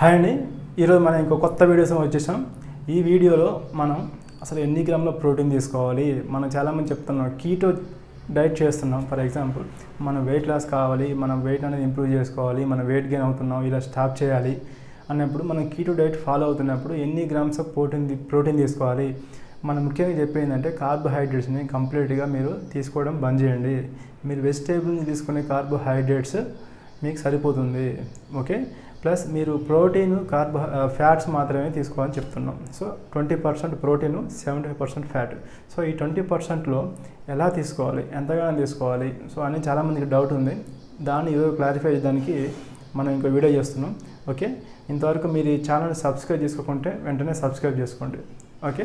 hi అండి ఈరోజు మనం ఇంకో కొత్త వీడియోస్ వచ్చేసాం ఈ వీడియోలో మనం అసలు ఎన్ని గ్రాముల ప్రోటీన్ తీసుకోవాలి మనం చాలామంది చెప్తున్నాం కీటో డైట్ చేస్తున్నాం ఫర్ ఎగ్జాంపుల్ మనం వెయిట్ లాస్ కావాలి మనం వెయిట్ అనేది ఇంప్రూవ్ చేసుకోవాలి మనం వెయిట్ గెయిన్ అవుతున్నాం ఇలా స్టాప్ చేయాలి అన్నప్పుడు మనం కీటో డైట్ ఫాలో అవుతున్నప్పుడు ఎన్ని గ్రామ్స్ ఆఫ్ ప్రోటీన్ ప్రోటీన్ తీసుకోవాలి మనం ముఖ్యంగా చెప్పేది ఏంటంటే కార్బోహైడ్రేట్స్ని కంప్లీట్గా మీరు తీసుకోవడం బంద్ చేయండి మీరు వెజిటేబుల్ని తీసుకునే కార్బోహైడ్రేట్స్ మీకు సరిపోతుంది ఓకే ప్లస్ మీరు ప్రోటీన్ కార్బో ఫ్యాట్స్ మాత్రమే తీసుకోవాలని చెప్తున్నాం so twenty percent protein seventy five percent fat so ఈ ట్వంటీ పర్సెంట్లో ఎలా తీసుకోవాలి ఎంతగానో తీసుకోవాలి సో అని చాలామందికి డౌట్ ఉంది దాన్ని ఈరోజు క్లారిఫై చేయడానికి మనం ఇంకో వీడియో చేస్తున్నాం ఓకే ఇంతవరకు మీరు ఈ ఛానల్ సబ్స్క్రైబ్ చేసుకోకుంటే వెంటనే సబ్స్క్రైబ్ చేసుకోండి ఓకే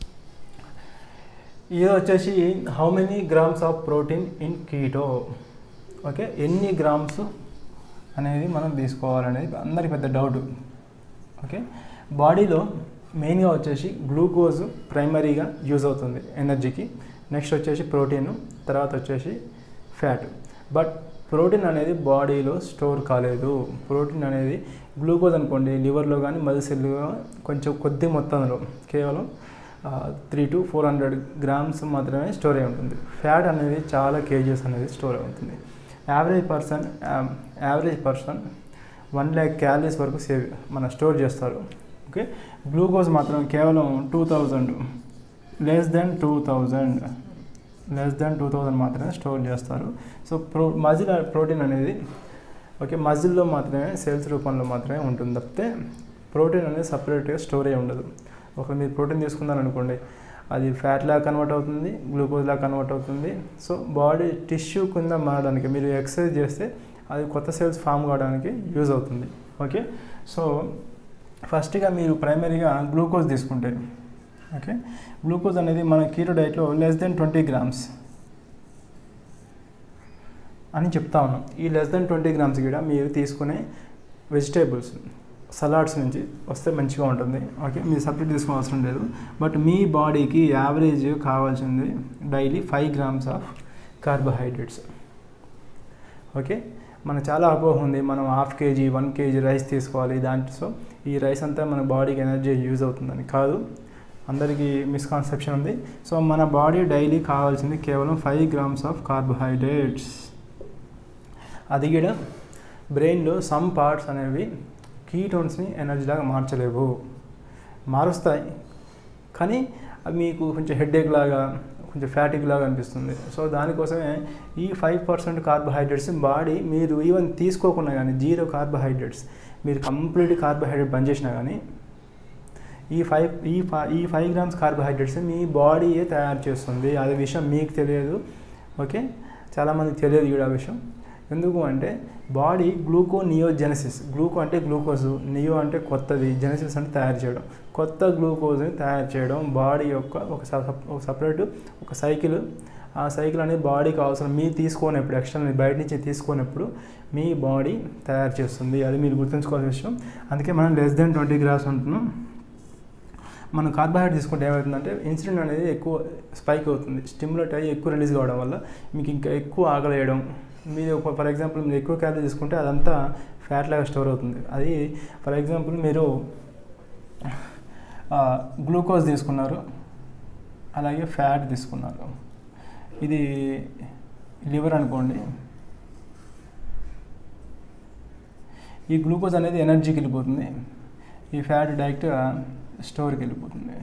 ఇది వచ్చేసి how many grams of protein in keto okay ఎన్ని గ్రామ్స్ అనేది మనం తీసుకోవాలనేది అందరికి పెద్ద డౌట్ ఓకే బాడీలో మెయిన్గా వచ్చేసి గ్లూకోజ్ ప్రైమరీగా యూజ్ అవుతుంది ఎనర్జీకి నెక్స్ట్ వచ్చేసి ప్రోటీన్ తర్వాత వచ్చేసి ఫ్యాట్ బట్ ప్రోటీన్ అనేది బాడీలో స్టోర్ కాలేదు ప్రోటీన్ అనేది గ్లూకోజ్ అనుకోండి లివర్లో కానీ మజిల్స్లో కొంచెం కొద్ది మొత్తంలో కేవలం three to four hundred grams మాత్రమే స్టోర్ అయి ఉంటుంది ఫ్యాట్ అనేది చాలా కేజీస్ అనేది స్టోర్ అయి ఉంటుంది average person average person one lakh calories వరకు సేవ్ మన స్టోర్ చేస్తారు ఓకే గ్లూకోజ్ మాత్రం కేవలం two thousand less than two thousand less than two thousand మాత్రమే స్టోర్ చేస్తారు సో ప్రో మజిల్ ప్రోటీన్ అనేది ఓకే మజిల్లో మాత్రమే సెల్స్ రూపంలో మాత్రమే ఉంటుంది తప్పితే ప్రోటీన్ అనేది సపరేట్గా స్టోర్ అయి ఉండదు ఒకవేళ మీరు ప్రోటీన్ తీసుకున్నారనుకోండి అది ఫ్యాట్ లాగా కన్వర్ట్ అవుతుంది గ్లూకోజ్ లాగా కన్వర్ట్ అవుతుంది సో బాడీ టిష్యూ కింద మారడానికి మీరు ఎక్సర్సైజ్ చేస్తే అది కొత్త సెల్స్ ఫామ్ కావడానికి యూజ్ అవుతుంది ఓకే సో ఫస్ట్గా మీరు ప్రైమరీగా గ్లూకోజ్ తీసుకుంటే ఓకే గ్లూకోజ్ అనేది మన కీటో డైట్లో లెస్ దెన్ ట్వంటీ గ్రామ్స్ అని చెప్తా ఉన్నాం ఈ లెస్ దెన్ ట్వంటీ గ్రామ్స్ కూడా మీరు తీసుకునే వెజిటేబుల్స్ సలాడ్స్ నుంచి వస్తే మంచిగా ఉంటుంది ఓకే మీరు సపరేట్ తీసుకోవాల్సిన అవసరం లేదు బట్ మీ బాడీకి యావరేజ్ కావాల్సింది daily five grams of carbohydrates okay మన చాలా అపోహ ఉంది మనం half KG one KG rice తీసుకోవాలి దాంట్లో సో ఈ రైస్ అంతా మన బాడీకి ఎనర్జీ యూజ్ అవుతుందని కాదు అందరికీ మిస్కాన్సెప్షన్ ఉంది సో మన బాడీ డైలీ కావాల్సింది కేవలం ఫైవ్ గ్రామ్స్ ఆఫ్ కార్బోహైడ్రేట్స్ అది కూడా బ్రెయిన్లో సమ్ పార్ట్స్ అనేవి కీటోన్స్ని ఎనర్జీలాగా మార్చలేవు మారుస్తాయి కానీ అవి మీకు కొంచెం హెడ్ఏక్ లాగా కొంచెం ఫ్యాటిక్ లాగా అనిపిస్తుంది సో దానికోసమే ఈ ఫైవ్ పర్సెంట్ కార్బోహైడ్రేట్స్ బాడీ మీరు ఈవెన్ తీసుకోకుండా కానీ జీరో కార్బోహైడ్రేట్స్ మీరు కంప్లీట్ కార్బోహైడ్రేట్ బంద్ చేసినా కానీ ఈ ఫైవ్ ఈ ఈ ఫైవ్ గ్రామ్స్ కార్బోహైడ్రేట్స్ మీ బాడీయే తయారు చేస్తుంది అది విషయం మీకు తెలియదు ఓకే చాలామందికి తెలియదు కూడా ఆ విషయం ఎందుకు అంటే బాడీ గ్లూకో నియోజెనసిస్ గ్లూకో అంటే గ్లూకోజ్ నియో అంటే కొత్తది జెనసిస్ అంటే తయారు చేయడం కొత్త గ్లూకోజ్ని తయారు చేయడం బాడీ యొక్క ఒక ఒక సపరేట్ ఒక సైకిల్ ఆ సైకిల్ అనేది బాడీకి అవసరం మీరు తీసుకునేప్పుడు ఎక్స్టర్నల్ బయట నుంచి తీసుకునేప్పుడు మీ బాడీ తయారు చేస్తుంది అది మీరు గుర్తుంచుకోవాల్సిన విషయం అందుకే మనం లెస్ దెన్ ట్వంటీ గ్రామ్స్ ఉంటున్నాం మనం కార్బోహైడ్రేట్ తీసుకుంటే ఏమవుతుందంటే ఇన్సులిన్ అనేది ఎక్కువ స్పైక్ అవుతుంది స్టిమ్యులేట్ అయ్యి ఎక్కువ రిలీజ్ కావడం వల్ల మీకు ఇంకా ఎక్కువ ఆకలి వేయడం మీరు ఫర్ ఎగ్జాంపుల్ మీరు ఎక్కువ క్యాలరీ తీసుకుంటే అదంతా ఫ్యాట్ లాగా స్టోర్ అవుతుంది అది ఫర్ ఎగ్జాంపుల్ మీరు గ్లూకోజ్ తీసుకున్నారు అలాగే ఫ్యాట్ తీసుకున్నారు ఇది లివర్ అనుకోండి ఈ గ్లూకోజ్ అనేది ఎనర్జీకి వెళ్ళిపోతుంది ఈ ఫ్యాట్ డైరెక్ట్గా స్టోర్కి వెళ్ళిపోతుంది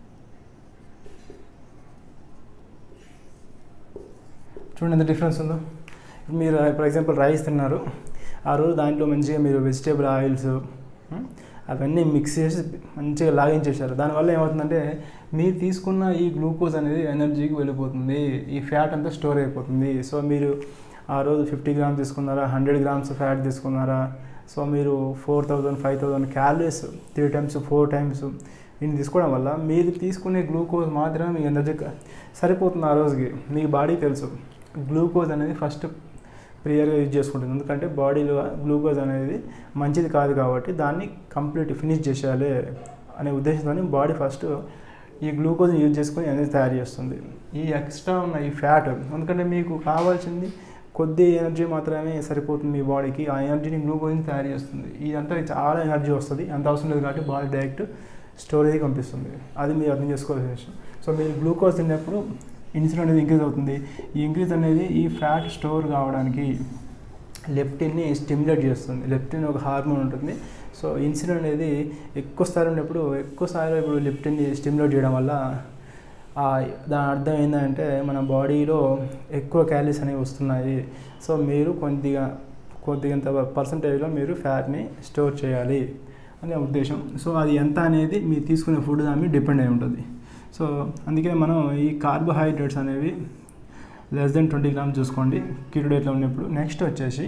చూడండి ఎంత డిఫరెన్స్ ఉందో మీరు ఫర్ ఎగ్జాంపుల్ రైస్ తిన్నారు ఆ రోజు దాంట్లో మంచిగా మీరు వెజిటేబుల్ ఆయిల్స్ అవన్నీ మిక్స్ చేసి మంచిగా లాగించేశారు దానివల్ల ఏమవుతుందంటే మీరు తీసుకున్న ఈ గ్లూకోజ్ అనేది ఎనర్జీకి వెళ్ళిపోతుంది ఈ ఫ్యాట్ అంతా స్టోర్ అయిపోతుంది సో మీరు ఆ రోజు ఫిఫ్టీ గ్రామ్స్ తీసుకున్నారా హండ్రెడ్ గ్రామ్స్ ఫ్యాట్ తీసుకున్నారా సో మీరు four thousand five thousand calories three times four times ఇన్ని తీసుకోవడం వల్ల మీరు తీసుకునే గ్లూకోజ్ మాత్రమే మీ ఎనర్జీ సరిపోతుంది ఆ రోజుకి మీ బాడీ తెలుసు గ్లూకోజ్ అనేది ఫస్ట్ ప్రియర్గా యూజ్ చేసుకుంటుంది ఎందుకంటే బాడీలో గ్లూకోజ్ అనేది మంచిది కాదు కాబట్టి దాన్ని కంప్లీట్ ఫినిష్ చేసేయాలి అనే ఉద్దేశంతో బాడీ ఫస్ట్ ఈ గ్లూకోజ్ని యూజ్ చేసుకొని ఎనర్జీ తయారు చేస్తుంది ఈ ఎక్స్ట్రా ఉన్న ఈ ఫ్యాట్ ఎందుకంటే మీకు కావాల్సింది కొద్ది ఎనర్జీ మాత్రమే సరిపోతుంది మీ బాడీకి ఆ ఎనర్జీని గ్లూకోజ్ని తయారు చేస్తుంది ఇదంతా చాలా ఎనర్జీ వస్తుంది అంత అవసరం లేదు కాబట్టి బాడీ డైరెక్ట్ స్టోరేజ్కి పంపిస్తుంది అది మీరు అర్థం చేసుకోవాల్సిన విషయం సో మీరు గ్లూకోజ్ తిన్నప్పుడు ఇన్సులిన్ అనేది ఇంక్రీజ్ అవుతుంది ఈ ఇంక్రీజ్ అనేది ఈ ఫ్యాట్ స్టోర్ కావడానికి లెప్టిన్ని స్టిమ్యులేట్ చేస్తుంది లెప్టిన్ ఒక హార్మోన్ ఉంటుంది సో ఇన్సులిన్ అనేది ఎక్కువ స్థాయిలో ఉన్నప్పుడు ఎక్కువ స్థాయిలో ఇప్పుడు లెప్టిన్ని స్టిమ్యులేట్ చేయడం వల్ల ఆ దాని అర్థం ఏంటంటే మన బాడీలో ఎక్కువ క్యాలరీస్ అనేవి వస్తున్నాయి సో మీరు కొద్దిగా కొద్దిగంత పర్సంటేజ్లో మీరు ఫ్యాట్ని స్టోర్ చేయాలి అనే ఉద్దేశం సో అది ఎంత అనేది మీరు తీసుకునే ఫుడ్ దాని మీద డిపెండ్ అయి ఉంటుంది సో అందుకే మనం ఈ కార్బోహైడ్రేట్స్ అనేవి లెస్ దెన్ ట్వంటీ గ్రామ్స్ చూసుకోండి కీటో డేట్లో ఉన్నప్పుడు నెక్స్ట్ వచ్చేసి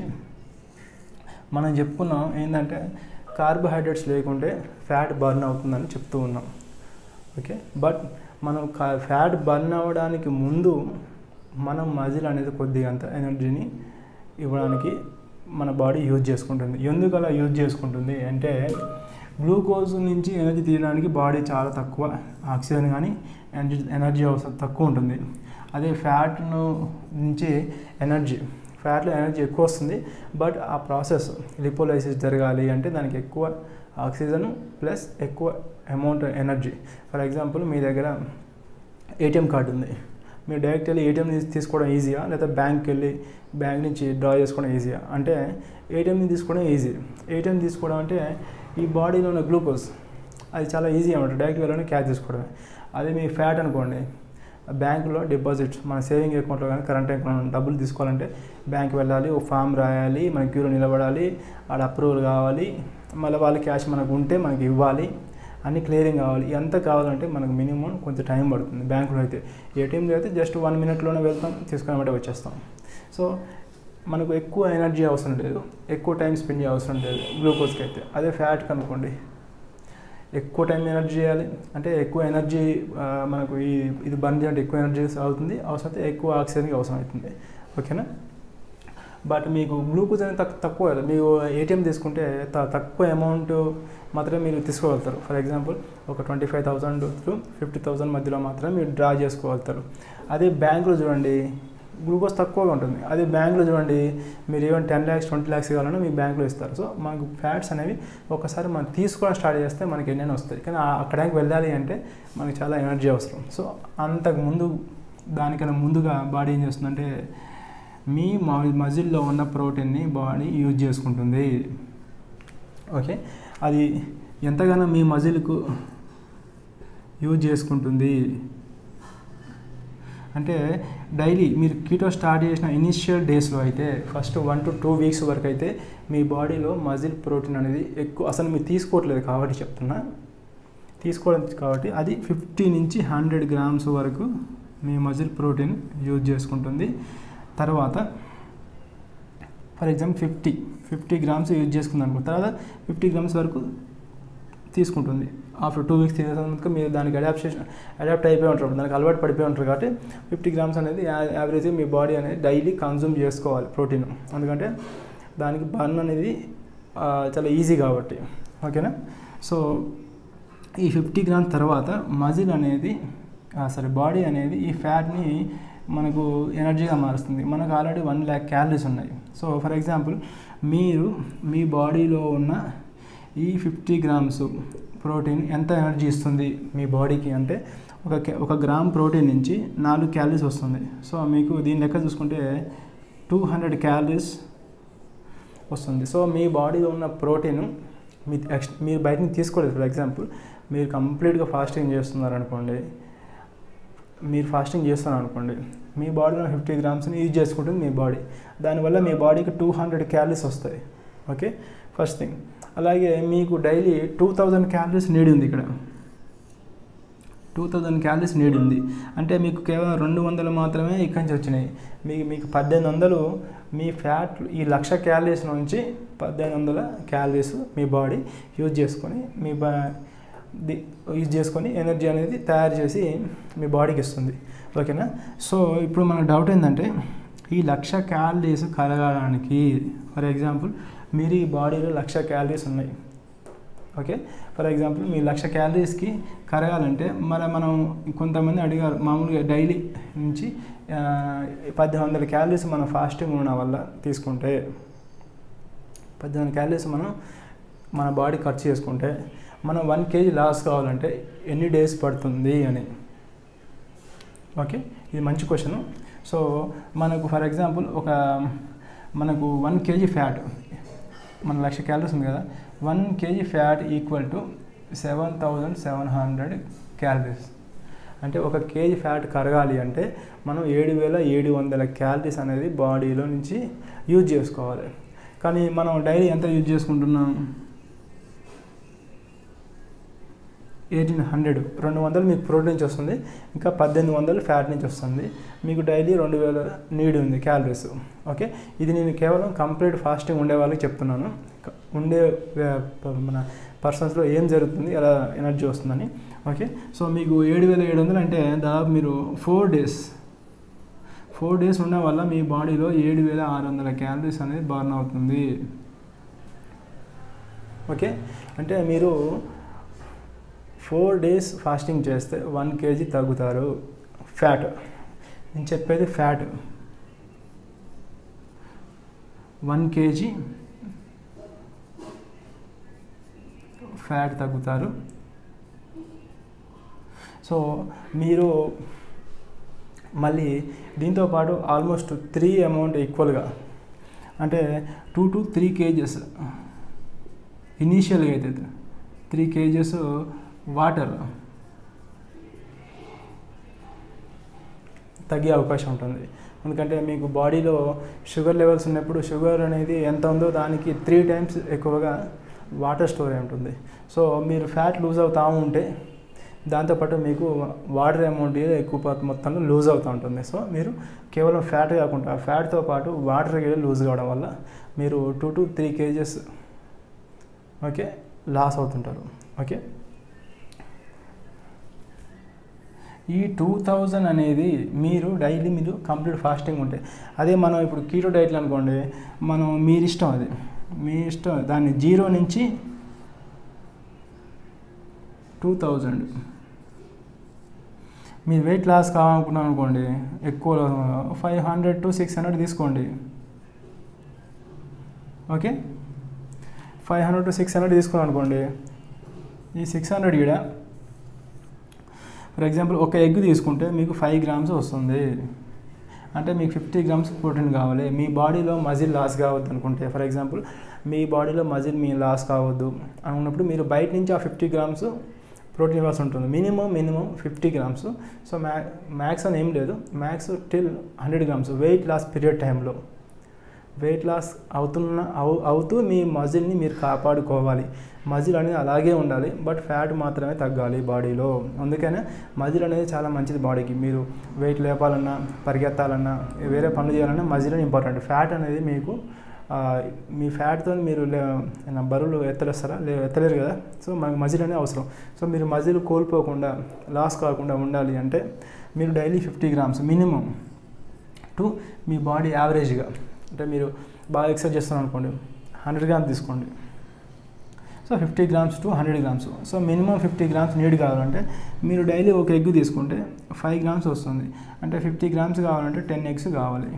మనం చెప్పుకున్నాం ఏంటంటే కార్బోహైడ్రేట్స్ లేకుంటే ఫ్యాట్ బర్న్ అవుతుందని చెప్తూ ఉన్నాం ఓకే బట్ మనం ఫ్యాట్ బర్న్ అవ్వడానికి ముందు మనం మజిల్ అనేది కొద్దిగా అంత ఎనర్జీని ఇవ్వడానికి మన బాడీ యూజ్ చేసుకుంటుంది ఎందుకు అలా యూజ్ చేసుకుంటుంది అంటే గ్లూకోజ్ నుంచి ఎనర్జీ తీయడానికి బాడీ చాలా తక్కువ ఆక్సిజన్ కానీ ఎనర్జీ ఎనర్జీ అవసరం తక్కువ ఉంటుంది అదే ఫ్యాట్ను నుంచి ఎనర్జీ ఫ్యాట్లో ఎనర్జీ ఎక్కువ వస్తుంది బట్ ఆ ప్రాసెస్ లిపోలైసిస్ జరగాలి అంటే దానికి ఎక్కువ ఆక్సిజన్ ప్లస్ ఎక్కువ అమౌంట్ ఎనర్జీ ఫర్ ఎగ్జాంపుల్ మీ దగ్గర ఏటీఎం కార్డు ఉంది మీరు డైరెక్ట్ వెళ్ళి ఏటీఎం తీసుకోవడం ఈజీయా లేదా బ్యాంక్కి వెళ్ళి బ్యాంక్ నుంచి డ్రా చేసుకోవడం ఈజీయా అంటే ఏటీఎంని తీసుకోవడం ఈజీ ఏటీఎం తీసుకోవడం అంటే ఈ బాడీలో ఉన్న గ్లూకోజ్ అది చాలా ఈజీ అనమాట డైరెక్ట్ వెళ్ళని క్యాచ్ చేసుకోవడమే అదే మీ ఫ్యాట్ అనుకోండి బ్యాంకులో డిపాజిట్స్ మన సేవింగ్ అకౌంట్లో కానీ కరెంట్ అకౌంట్ డబ్బులు తీసుకోవాలంటే బ్యాంక్ వెళ్ళాలి ఓ ఫామ్ రాయాలి మన క్యూలో నిలబడాలి ఆడ అప్రూవల్ కావాలి మళ్ళీ వాళ్ళ క్యాష్ మనకు ఉంటే మనకి ఇవ్వాలి అన్ని క్లియరింగ్ కావాలి ఎంత కావాలంటే మనకు మినిమం కొంచెం టైం పడుతుంది బ్యాంకులో అయితే ఏటీఎంలో అయితే జస్ట్ వన్ మినిట్లోనే వెళ్తాం తీసుకుని వచ్చేస్తాం సో మనకు ఎక్కువ ఎనర్జీ అవసరం లేదు ఎక్కువ టైం స్పెండ్ చేయ అవసరం లేదు గ్లూకోజ్కి అయితే అదే ఫ్యాట్ కనుకోండి ఎక్కువ టైం ఎనర్జీ చేయాలి అంటే ఎక్కువ ఎనర్జీ మనకు ఈ ఇది బర్న్ చేయాలంటే ఎక్కువ ఎనర్జీ అవుతుంది అవసరమైతే ఎక్కువ ఆక్సిజన్కి అవసరం అవుతుంది ఓకేనా బట్ మీకు గ్లూకోజ్ అనేది తక్కువ తక్కువ కదా మీరు ఏటీఎం తీసుకుంటే త తక్కువ అమౌంట్ మాత్రమే మీరు తీసుకోగలుగుతారు ఫర్ ఎగ్జాంపుల్ ఒక twenty five thousand to fifty thousand మధ్యలో మాత్రమే మీరు డ్రా చేసుకోగలుగుతారు అదే బ్యాంకులో చూడండి గ్లూకోజ్ తక్కువగా ఉంటుంది అదే బ్యాంకులో చూడండి మీరు even ten lakhs twenty lakhs కావాలన్నా మీ బ్యాంకులో ఇస్తారు సో మనకు ఫ్యాట్స్ అనేవి ఒకసారి మనం తీసుకోవడం స్టార్ట్ చేస్తే మనకి ఎన్నైనా వస్తాయి కానీ అక్కడికి వెళ్ళాలి అంటే మనకి చాలా ఎనర్జీ అవసరం సో అంతకు ముందు దానికన్నా ముందుగా బాడీ ఏం చేస్తుందంటే మీ మజిల్లో ఉన్న ప్రోటీన్ని బాడీ యూజ్ చేసుకుంటుంది ఓకే అది ఎంతగానో మీ మజిల్కు యూజ్ చేసుకుంటుంది అంటే డైలీ మీరు కీటో స్టార్ట్ చేసిన ఇనిషియల్ డేస్లో అయితే first one to two weeks వరకు అయితే మీ బాడీలో మజిల్ ప్రోటీన్ అనేది ఎక్కువ అసలు మీరు తీసుకోవట్లేదు కాబట్టి చెప్తున్నా తీసుకోవడం కాబట్టి అది ఫిఫ్టీ నుంచి హండ్రెడ్ గ్రామ్స్ వరకు మీ మజిల్ ప్రోటీన్ యూజ్ చేసుకుంటుంది తర్వాత for example fifty fifty grams use చేసుకుంది అనుకో తర్వాత ఫిఫ్టీ గ్రామ్స్ వరకు తీసుకుంటుంది ఆఫ్టర్ టూ వీక్స్ తినేసినందుకు మీరు దానికి అడాప్టేషన్ అడాప్ట్ అయిపోయి ఉంటారు దానికి అలవాటు పడిపోయి ఉంటారు కాబట్టి ఫిఫ్టీ గ్రామ్స్ అనేది యావరేజ్గా మీ బాడీ అనేది డైలీ కన్జ్యూమ్ చేసుకోవాలి ప్రోటీన్ ఎందుకంటే దానికి బర్న్ అనేది చాలా ఈజీ కాబట్టి ఓకేనా సో ఈ ఫిఫ్టీ గ్రామ్స్ తర్వాత మజిల్ అనేది సారీ బాడీ అనేది ఈ ఫ్యాట్ని మనకు ఎనర్జీగా మారుస్తుంది మనకు ఆల్రెడీ వన్ ల్యాక్ క్యాలరీస్ ఉన్నాయి సో ఫర్ ఎగ్జాంపుల్ మీరు మీ బాడీలో ఉన్న ఈ ఫిఫ్టీ గ్రామ్స్ ప్రోటీన్ ఎంత ఎనర్జీ ఇస్తుంది మీ బాడీకి అంటే ఒక ఒక గ్రామ్ ప్రోటీన్ నుంచి నాలుగు క్యాలరీస్ వస్తుంది సో మీకు దీని లెక్క చూసుకుంటే టూ హండ్రెడ్ క్యాలరీస్ వస్తుంది సో మీ బాడీలో ఉన్న ప్రోటీన్ మీ ఎక్స్ మీరు బయట నుంచి తీసుకోలేదు ఫర్ ఎగ్జాంపుల్ మీరు కంప్లీట్గా ఫాస్టింగ్ చేస్తున్నారు అనుకోండి మీరు ఫాస్టింగ్ చేస్తున్నారు అనుకోండి మీ బాడీలో ఫిఫ్టీ గ్రామ్స్ని యూజ్ చేసుకుంటుంది మీ బాడీ దానివల్ల మీ బాడీకి టూ హండ్రెడ్ క్యాలరీస్ వస్తాయి ఓకే ఫస్ట్ థింగ్ అలాగే మీకు daily two thousand calories need ఉంది ఇక్కడ టూ థౌజండ్ క్యాలరీస్ నీడ్ ఉంది అంటే మీకు కేవలం రెండు వందలు మాత్రమే ఇక్కడి నుంచి వచ్చినాయి మీకు మీకు పద్దెనిమిది వందలు మీ ఫ్యాట్ ఈ లక్ష క్యాలరీస్ నుంచి పద్దెనిమిది వందల క్యాలరీస్ మీ బాడీ యూజ్ చేసుకొని మీ బా యూజ్ చేసుకొని ఎనర్జీ అనేది తయారు చేసి మీ బాడీకి ఇస్తుంది ఓకేనా సో ఇప్పుడు మన డౌట్ ఏంటంటే ఈ లక్ష క్యాలరీస్ కలగడానికి ఫర్ ఎగ్జాంపుల్ మీరు ఈ బాడీలో లక్ష క్యాలరీస్ ఉన్నాయి ఓకే ఫర్ ఎగ్జాంపుల్ మీ లక్ష క్యాలరీస్కి కరగాలంటే మరి మనం కొంతమంది అడిగారు మామూలుగా డైలీ నుంచి ఆ, పద్దెనిమిది వందల క్యాలరీస్ మనం ఫాస్టింగ్ ఉండడం వల్ల తీసుకుంటే పద్దెనిమిది క్యాలరీస్ మనం మన బాడీ ఖర్చు చేసుకుంటే మనం వన్ కేజీ లాస్ కావాలంటే ఎన్ని డేస్ పడుతుంది అని ఓకే ఇది మంచి క్వశ్చన్ సో మనకు ఫర్ ఎగ్జాంపుల్ ఒక మనకు వన్ కేజీ ఫ్యాట్ మన లక్ష క్యాలరీస్ ఉంది కదా one KG fat equal to seven thousand seven hundred calories అంటే ఒక కేజీ ఫ్యాట్ కరగాలి అంటే మనం ఏడు వేల ఏడు వందల క్యాలరీస్ అనేది బాడీలో నుంచి యూజ్ చేసుకోవాలి కానీ మనం డైలీ ఎంత యూజ్ చేసుకుంటున్నాం ఎయిటీన్ హండ్రెడ్ రెండు వందలు మీకు ప్రోటీన్ నుంచి వస్తుంది ఇంకా పద్దెనిమిది వందలు ఫ్యాట్ నుంచి వస్తుంది మీకు డైలీ రెండు వేల నీడ్ ఉంది క్యాలరీస్ ఓకే ఇది నేను కేవలం కంప్లీట్ ఫాస్టింగ్ ఉండే వాళ్ళకి చెప్తున్నాను క- ఉండే వే- ప- మన పర్సన్స్లో ఏం జరుగుతుంది ఎలా ఎనర్జీ వస్తుందని ఓకే సో మీకు ఏడు వేల ఏడు వందలు అంటే దాదాపు మీరు ఫోర్ డేస్ ఫోర్ డేస్ ఉండడం వల్ల మీ బాడీలో ఏడు వేల ఆరు వందల క్యాలరీస్ అనేది బర్న్ అవుతుంది ఓకే అంటే మీరు ఫోర్ డేస్ ఫాస్టింగ్ చేస్తే వన్ కేజీ తగ్గుతారు ఫ్యాట్ నేను చెప్పేది ఫ్యాట్ వన్ కేజీ ఫ్యాట్ తగ్గుతారు సో మీరు మళ్ళీ దీంతో పాటు ఆల్మోస్ట్ త్రీ అమౌంట్ ఈక్వల్గా అంటే టూ టు త్రీ కేజెస్ ఇనీషియల్గా అయితే త్రీ కేజెస్ వాటర్ తగ్గే అవకాశం ఉంటుంది ఎందుకంటే మీకు బాడీలో షుగర్ లెవెల్స్ ఉన్నప్పుడు షుగర్ అనేది ఎంత ఉందో దానికి త్రీ టైమ్స్ ఎక్కువగా వాటర్ స్టోర్ అయి ఉంటుంది సో మీరు ఫ్యాట్ లూజ్ అవుతూ ఉంటే దాంతోపాటు మీకు వాటర్ అమౌంట్ ఎక్కువ పాటు మొత్తంలో లూజ్ అవుతూ ఉంటుంది సో మీరు కేవలం ఫ్యాట్ కాకుండా ఫ్యాట్తో పాటు వాటర్ కూడా లూజ్ కావడం వల్ల మీరు two to three KGs okay loss అవుతుంటారు ఓకే ఈ టూ థౌజండ్ అనేది మీరు డైలీ మీరు కంప్లీట్ ఫాస్టింగ్ ఉంటే అదే మనం ఇప్పుడు కీటో డైట్లు అనుకోండి మనం మీరు ఇష్టం అది మీ ఇష్టం దాన్ని జీరో నుంచి టూ థౌజండ్ మీరు వెయిట్ లాస్ కావాలనుకున్నాం అనుకోండి ఎక్కువ five hundred to six hundred తీసుకోండి okay five hundred to six hundred తీసుకున్నాం అనుకోండి ఈ సిక్స్ హండ్రెడ్ కూడా ఫర్ ఎగ్జాంపుల్ ఒక ఎగ్ తీసుకుంటే మీకు ఫైవ్ గ్రామ్స్ వస్తుంది అంటే మీకు ఫిఫ్టీ గ్రామ్స్ ప్రోటీన్ కావాలి మీ బాడీలో మజిల్ లాస్ కావద్దు అనుకుంటే ఫర్ ఎగ్జాంపుల్ మీ బాడీలో మజిల్ మీ లాస్ కావద్దు అనుకున్నప్పుడు మీరు బయట నుంచి ఆ ఫిఫ్టీ గ్రామ్స్ ప్రోటీన్ ఇవ్వాల్సి ఉంటుంది minimum minimum fifty grams so మ్యా మ్యాక్స్ అని ఏం లేదు max till hundred grams weight loss period టైంలో వెయిట్ లాస్ అవుతున్న అవు అవుతూ మీ మజిల్ని మీరు కాపాడుకోవాలి మజిల్ అనేది అలాగే ఉండాలి బట్ ఫ్యాట్ మాత్రమే తగ్గాలి బాడీలో అందుకనే మజిల్ అనేది చాలా మంచిది బాడీకి మీరు వెయిట్ లేపాలన్నా పరిగెత్తాలన్నా వేరే పనులు చేయాలన్నా మజిల్ ఇంపార్టెంట్ ఫ్యాట్ అనేది మీకు ఆ, మీ ఫ్యాట్తో మీరు లే- ఏమైనా బరువులు ఎత్తలేస్తారా లే ఎత్తలేరు కదా సో మనకు మజిల్ అనేది అవసరం సో మీరు మజిల్ కోల్పోకుండా లాస్ కాకుండా ఉండాలి అంటే మీరు daily fifty grams minimum to మీ బాడీ యావరేజ్గా అంటే మీరు బాగా ఎక్సర్సైజ్ చేస్తున్నారు అనుకోండి హండ్రెడ్ గ్రామ్స్ తీసుకోండి so fifty grams to hundred grams so minimum fifty grams need కావాలంటే మీరు డైలీ ఒక ఎగ్ తీసుకుంటే ఫైవ్ గ్రామ్స్ వస్తుంది అంటే ఫిఫ్టీ గ్రామ్స్ కావాలంటే టెన్ ఎగ్స్ కావాలి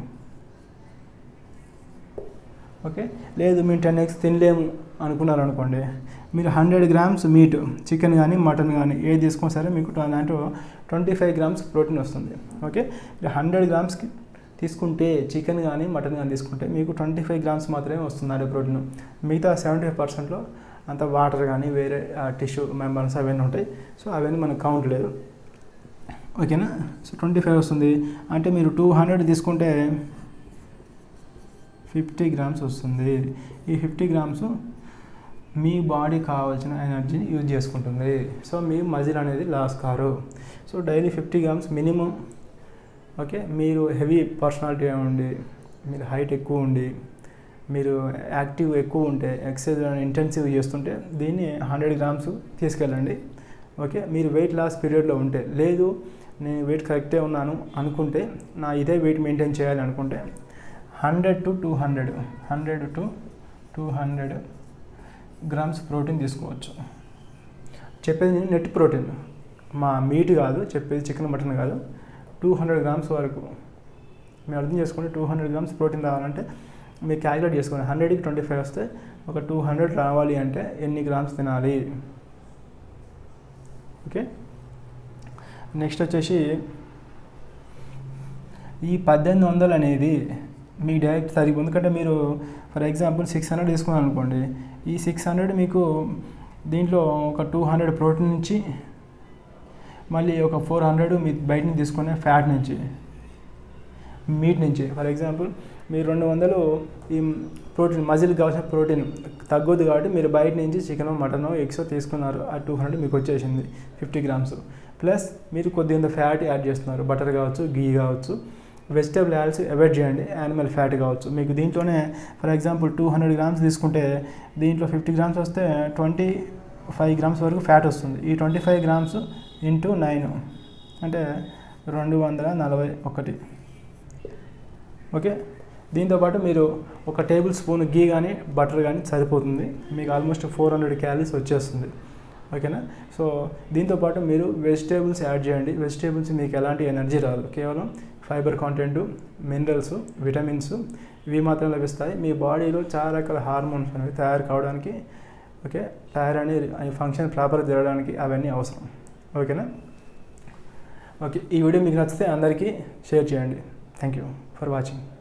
ఓకే లేదు మేము టెన్ ఎగ్స్ తినలేము అనుకున్నారు అనుకోండి మీరు హండ్రెడ్ గ్రామ్స్ మీట్ చికెన్ కానీ మటన్ కానీ ఏది తీసుకున్నా సరే మీకు దాంట్లో ట్వంటీ ఫైవ్ గ్రామ్స్ ప్రోటీన్ వస్తుంది ఓకే మీరు హండ్రెడ్ గ్రామ్స్కి తీసుకుంటే చికెన్ కానీ మటన్ కానీ తీసుకుంటే మీకు ట్వంటీ ఫైవ్ గ్రామ్స్ మాత్రమే వస్తుంది అదే ప్రోటీన్ మిగతా సెవెంటీ ఫైవ్ పర్సెంట్లో అంత వాటర్ కానీ వేరే టిష్యూ మెంబర్స్ అవన్నీ ఉంటాయి సో అవన్నీ మనకు కౌంట్ లేదు ఓకేనా సో ట్వంటీ ఫైవ్ వస్తుంది అంటే మీరు టూ హండ్రెడ్ తీసుకుంటే ఫిఫ్టీ గ్రామ్స్ వస్తుంది ఈ ఫిఫ్టీ గ్రామ్స్ మీ బాడీ కావాల్సిన ఎనర్జీని యూజ్ చేసుకుంటుంది సో మీ మజిల్ అనేది లాస్ కారు so daily fifty grams minimum okay మీరు హెవీ పర్సనాలిటీ ఉండి మీరు హైట్ ఎక్కువ ఉండి మీరు యాక్టివ్ ఎక్కువ ఉంటే ఎక్సర్సైజ్ ఇంటెన్సివ్ చేస్తుంటే దీన్ని హండ్రెడ్ గ్రామ్స్ తీసుకెళ్ళండి ఓకే మీరు వెయిట్ లాస్ పీరియడ్లో ఉంటే లేదు నేను వెయిట్ కరెక్టే ఉన్నాను అనుకుంటే నా ఇదే వెయిట్ మెయింటైన్ చేయాలి అనుకుంటే hundred to two hundred hundred to two hundred grams protein తీసుకోవచ్చు చెప్పేది నేను నెట్ ప్రోటీన్ మా మీట్ కాదు చెప్పేది చికెన్ మటన్ కాదు టూ హండ్రెడ్ గ్రామ్స్ వరకు మీరు అర్థం చేసుకోండి టూ హండ్రెడ్ గ్రామ్స్ ప్రోటీన్ రావాలంటే మీరు క్యాలిక్యులేట్ చేసుకోండి హండ్రెడ్కి ట్వంటీ ఫైవ్ వస్తే ఒక టూ హండ్రెడ్ రావాలి అంటే ఎన్ని గ్రామ్స్ తినాలి ఓకే నెక్స్ట్ వచ్చేసి ఈ పద్దెనిమిది వందలు అనేది మీకు డైరెక్ట్ సరిగ్గా ఎందుకంటే మీరు ఫర్ ఎగ్జాంపుల్ సిక్స్ హండ్రెడ్ తీసుకున్నాను అనుకోండి ఈ సిక్స్ హండ్రెడ్ మీకు దీంట్లో ఒక టూ హండ్రెడ్ ప్రోటీన్ నుంచి మళ్ళీ ఒక ఫోర్ హండ్రెడ్ మీ బయట నుంచి తీసుకునే ఫ్యాట్ నుంచి మీట్ నుంచి ఫర్ ఎగ్జాంపుల్ మీరు రెండు వందలు ఈ ప్రోటీన్ మజిల్కి కావాల్సిన ప్రోటీన్ తగ్గొద్దు కాబట్టి మీరు బయట నుంచి చికెన్ మటన్ ఎగ్స్ తీసుకున్నారు ఆ టూ హండ్రెడ్ మీకు వచ్చేసింది ఫిఫ్టీ గ్రామ్స్ ప్లస్ మీరు కొద్దిగా ఫ్యాట్ యాడ్ చేస్తున్నారు బటర్ కావచ్చు గీ కావచ్చు వెజిటేబుల్ యాడ్స్ అవాయిడ్ చేయండి యానిమల్ ఫ్యాట్ కావచ్చు మీకు దీంట్లోనే for example two hundred grams తీసుకుంటే దీంట్లో ఫిఫ్టీ గ్రామ్స్ వస్తే ట్వంటీ ఫైవ్ గ్రామ్స్ వరకు ఫ్యాట్ వస్తుంది ఈ twenty five grams into nine అంటే రెండు వందల నలభై ఒకటి ఓకే దీంతోపాటు మీరు ఒక టేబుల్ స్పూన్ గీ కానీ బటర్ కానీ సరిపోతుంది మీకు ఆల్మోస్ట్ ఫోర్ హండ్రెడ్ క్యాలరీస్ వచ్చేస్తుంది ఓకేనా సో దీంతోపాటు మీరు వెజిటేబుల్స్ యాడ్ చేయండి వెజిటేబుల్స్ మీకు ఎలాంటి ఎనర్జీ రాదు కేవలం ఫైబర్ కాంటెంట్ మినరల్స్ విటమిన్స్ ఇవి మాత్రం లభిస్తాయి మీ బాడీలో చాలా రకాల హార్మోన్స్ అనేవి తయారు కావడానికి ఓకే తయారు అనే ఫంక్షన్ ప్రాపర్గా జరగడానికి అవన్నీ అవసరం ఓకేనా ఓకే ఈ వీడియో మీకు నచ్చితే అందరికీ షేర్ చేయండి థ్యాంక్ యూ ఫర్ వాచింగ్